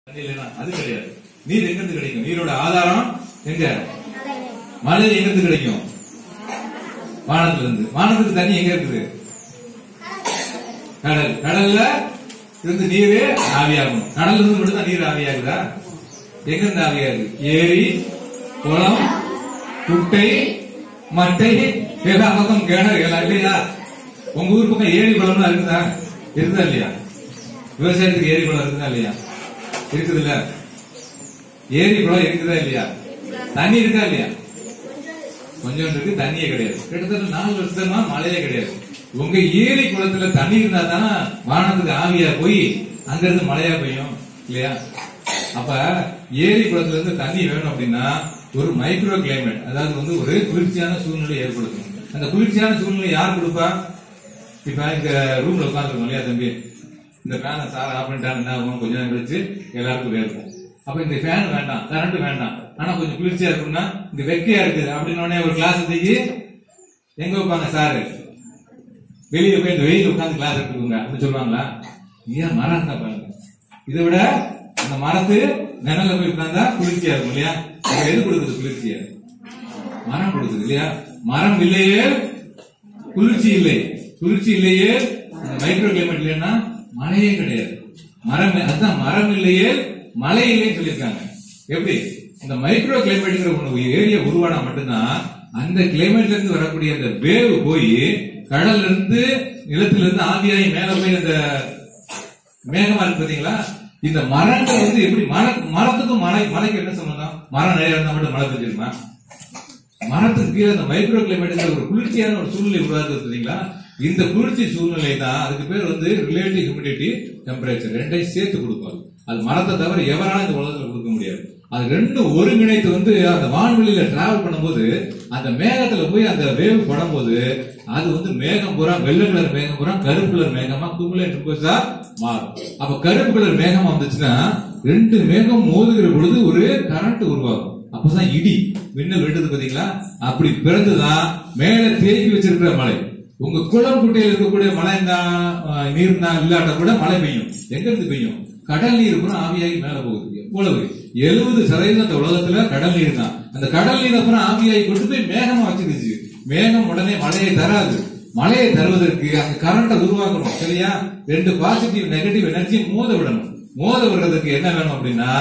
தண்ணி இல்லைன்னா அது கிடையாது நீர் எங்க இருந்து கிடைக்கும் நீரோட ஆதாரம் எங்க மழை எங்க இருந்து கிடைக்கும் வானத்துல இருந்து வானத்துக்கு தண்ணி எங்க இருக்குது கடல் கடல்ல இருந்து நீர் ஆவியாகணும் கடல்ல இருந்து மட்டும் தான் நீர் ஆவியாகுதா எங்க இருந்து ஆவியாகுது ஏரி குளம் குட்டை மட்டை எல்லா பக்கம் கிணறு எல்லாம் இல்லையா உங்க ஊர் பக்கம் ஏரி குளம்லாம் இருக்குதா இருக்குதா இல்லையா விவசாயத்துக்கு ஏரி குளம் இருக்குதா இல்லையா இருக்குது இல்ல ஏரி குளம் இருக்குதா இல்லையா தண்ணி இருக்கா இல்லையா கொஞ்சம் இருக்கு தண்ணியே கிடையாது கிட்டத்தட்ட நாலு வருஷமா மழையே கிடையாது உங்க ஏரி குளத்துல தண்ணி இருந்தா தானே வானத்துக்கு ஆவியா போய் அங்க இருந்து மழையா பெய்யும் இல்லையா அப்ப ஏரி குளத்துல இருந்து தண்ணி வேணும் அப்படின்னா ஒரு மைக்ரோ கிளைமேட் அதாவது வந்து ஒரு குளிர்ச்சியான சூழ்நிலை ஏற்படுத்தும் அந்த குளிர்ச்சியான சூழ்நிலை யார் கொடுப்பா இப்ப இங்க ரூம்ல உட்காந்துருக்கோம் இல்லையா தம்பி இந்த ஃபேனை சார் ஆஃப் பண்ணிட்டாங்க என்ன ஆகும் கொஞ்ச நேரம் கழிச்சு எல்லாருக்கும் வேர்க்கும் அப்ப இந்த ஃபேன் வேண்டாம் கரண்ட் வேண்டாம் ஆனா கொஞ்சம் குளிர்ச்சியா இருக்கும்னா இங்க வெக்கையா இருக்குது அப்படின்னு உடனே ஒரு கிளாஸ் தூக்கி எங்க வைப்பாங்க சாரு வெளியே போய் இந்த வெயில் உட்காந்து கிளாஸ் எடுத்துக்கோங்க அப்படின்னு சொல்லுவாங்களா ஏன் மரம் தான் பாருங்க இதை விட அந்த மரத்து நிழல்ல போய் உட்கார்ந்தா குளிர்ச்சியா இருக்கும் இல்லையா அது எது கொடுக்குது குளிர்ச்சியா மரம் கொடுக்குது இல்லையா மரம் இல்லையே குளிர்ச்சி இல்லை குளிர்ச்சி இல்லையே அந்த மைக்ரோ கிளைமேட் இல்லைன்னா மழையே கிடையாது மரம் அதுதான் மரம் இல்லையே மழை இல்லைன்னு சொல்லியிருக்காங்க எப்படி இந்த மைக்ரோ கிளைமேட்ங்கிற ஒண்ணு ஏரியா உருவானா மட்டும்தான் அந்த கிளைமேட்ல இருந்து வரக்கூடிய அந்த வேவ் போய் கடல்ல இருந்து நிலத்துல இருந்து ஆவியாகி மேல போய் அந்த மேகமா இருக்கு பாத்தீங்களா இந்த மரங்கள் வந்து எப்படி மர மரத்துக்கும் மலை மலைக்கு என்ன சம்பந்தம் மரம் நிறைய இருந்தா மட்டும் மழை பெஞ்சிருமா மரத்துக்கு கீழே இந்த மைக்ரோ கிளைமேட் ஒரு குளிர்ச்சியான ஒரு சூழ்நிலை உருவாக்குது பாத்தீங்களா இந்த குளிர்ச்சி சூழ்நிலை தான் அதுக்கு பேர் வந்து ரிலேட்டிவ் ஹியூமிடிட்டி டெம்பரேச்சர் ரெண்டையும் சேர்த்து கொடுப்பாங்க அது மரத்தை தவிர எவராலும் இந்த உலகத்துல கொடுக்க முடியாது அது ரெண்டும் ஒருங்கிணைத்து வந்து அந்த வான்வெளியில டிராவல் பண்ணும்போது அந்த மேகத்துல போய் அந்த வேவ் படும்போது அது வந்து மேகம் பூரா வெள்ளை கலர் மேகம் பூரா கருப்பு கலர் மேகமா குமுலேட் ரிப்போஸா மாறும் அப்ப கருப்பு கலர் மேகமா வந்துச்சுன்னா ரெண்டு மேகம் மோதுகிற பொழுது ஒரு கரண்ட் உருவாகும் அப்பதான் இடி மின்னல் வெட்டுது பாத்தீங்களா அப்படி பிறந்துதான் மேல தேக்கி வச்சிருக்கிற மழை உங்க குளம் குட்டையில இருக்கக்கூடிய மழை நீர் இல்லாட்ட கூட மழை பெய்யும் எங்க இருந்து பெய்யும் கடல் நீர் கூட ஆவியாகி மேல போகுது எவ்வளவு எழுபது சதவீதம் அந்த உலகத்துல கடல் நீர் தான் அந்த கடல் நீர் அப்புறம் ஆவியாகி கொண்டு போய் மேகமா வச்சுக்கிச்சு மேகம் உடனே மழையை தராது மழையை தருவதற்கு அந்த கரண்ட உருவாக்கணும் சரியா ரெண்டு பாசிட்டிவ் நெகட்டிவ் எனர்ஜி மோத விடணும் மோத விடுறதுக்கு என்ன வேணும் அப்படின்னா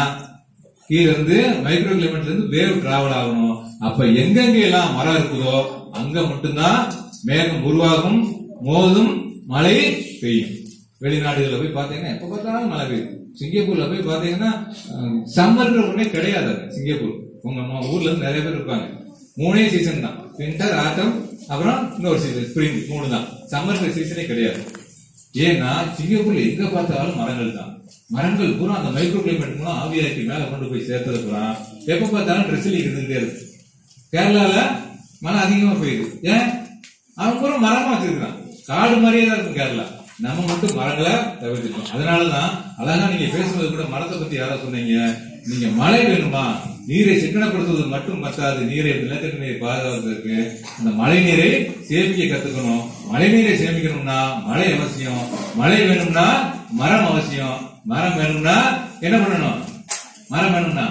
கீழ இருந்து மைக்ரோ கிளைமேட்ல இருந்து வேவ் டிராவல் ஆகணும் அப்ப எங்கெங்க எல்லாம் மரம் இருக்குதோ அங்க மட்டும்தான் மேகம் உருவாகும் மோதும் மழை பெய்யும் வெளிநாடுகள்ல போய் பாத்தீங்கன்னா எப்ப பார்த்தாலும் மழை பெய்யும் சிங்கப்பூர்ல போய் பாத்தீங்கன்னா சம்மர்ன்ற ஒண்ணே கிடையாது அது சிங்கப்பூர் உங்க ம- ஊர்ல இருந்து நிறைய பேர் இருப்பாங்க மூணே சீசன் தான் வின்டர் ஆட்டம் அப்புறம் இன்னொரு சீசன் ஸ்ப்ரிங் மூணு தான் சம்மர் சீசனே கிடையாது ஏன்னா சிங்கப்பூர்ல எங்க பார்த்தாலும் மரங்கள் தான் மரங்கள் பூரா அந்த மைக்ரோ கிளைமேட் மூலம் ஆவியாக்கி மேல கொண்டு போய் சேர்த்தது பூரா எப்ப பார்த்தாலும் ட்ரெஸ்ஸில் இருந்துட்டே இருக்கு கேரளால மழை அதிகமா பெய்யுது ஏன் அவன் பூரா மரமா வச்சிருக்கான் காடு மாதிரியே தான் இருக்கும் கேரளா நம்ம மட்டும் மரங்களை தவிர்த்துட்டோம் அதனாலதான் அழகா நீங்க பேசும்போது கூட மரத்தை பத்தி யாரோ சொன்னீங்க நீங்க மழை வேணுமா நீரை சிக்கனப்படுத்துவது மட்டும் பத்தாது நீரை நிலத்தடி நீரை பாதுகாப்பதற்கு அந்த மழை நீரை சேமிக்க கத்துக்கணும் மழை நீரை சேமிக்கணும்னா மழை அவசியம் மழை வேணும்னா மரம் அவசியம் மரம் வேணும்னா என்ன பண்ணணும் மரம் வேணும்னா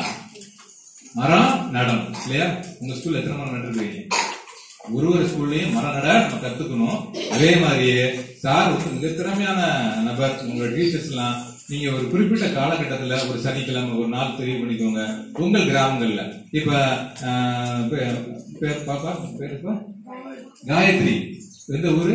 மரம் நடணும் இல்லையா உங்க ஸ்கூல்ல எத்தனை மரம் நட்டுருக்கீங்க ஒரு ஒரு ஸ்கூல்லயும் மரம் நட நம்ம கத்துக்கணும் அதே மாதிரியே சார் வந்து மிக திறமையான நபர் உங்களோட டீச்சர்ஸ் எல்லாம் நீங்க ஒரு குறிப்பிட்ட காலகட்டத்துல ஒரு சனிக்கிழமை ஒரு நாள் தெரிவு பண்ணிக்கோங்க உங்கள் கிராமங்கள்ல இப்ப ஆஹ், பே- பேர் பாப்பா பேர் எப்பா? காயத்ரி எந்த ஊரு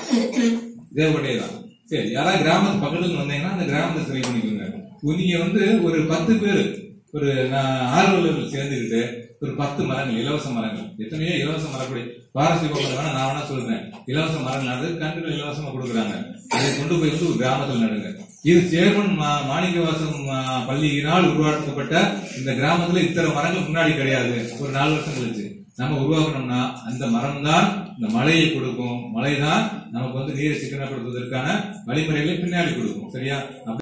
தேவகோட்டை தான் சரி யாராவது கிராமத்து பக்கத்துல வந்தீங்கன்னா அந்த கிராமத்தை தெரிவு பண்ணிக்கோங்க நீங்க வந்து ஒரு பத்து பேர் ஒரு நான் ஆர்வலர்கள் சேர்ந்துக்கிட்டு ஒரு பத்து மரங்கள் இலவச மரங்கள் எத்தனையோ இலவச மரப்படி பாரஸ்ட் டிபார்ட்மெண்ட் வேணா நான் வேணா சொல்றேன் இலவச மரங்கள் நடுறது கன்றுகள் இலவசமா கொடுக்குறாங்க அதை கொண்டு போய் வந்து ஒரு கிராமத்தில் நடுங்க இது சேர்மன் மா- மாணிக்கவாசம் ஆ, பள்ளியினால் உருவாக்கப்பட்ட இந்த கிராமத்துல இத்தனை மரங்கள் முன்னாடி கிடையாது ஒரு நாலு வருஷம் கழிச்சு நம்ம உருவாக்கணும்னா அந்த மரம் தான் இந்த மழையை கொடுக்கும் மழை தான் நமக்கு வந்து நீரை சிக்கனப்படுத்துவதற்கான வழிமுறைகளை பின்னாடி கொடுக்கும் சரியா அப்ப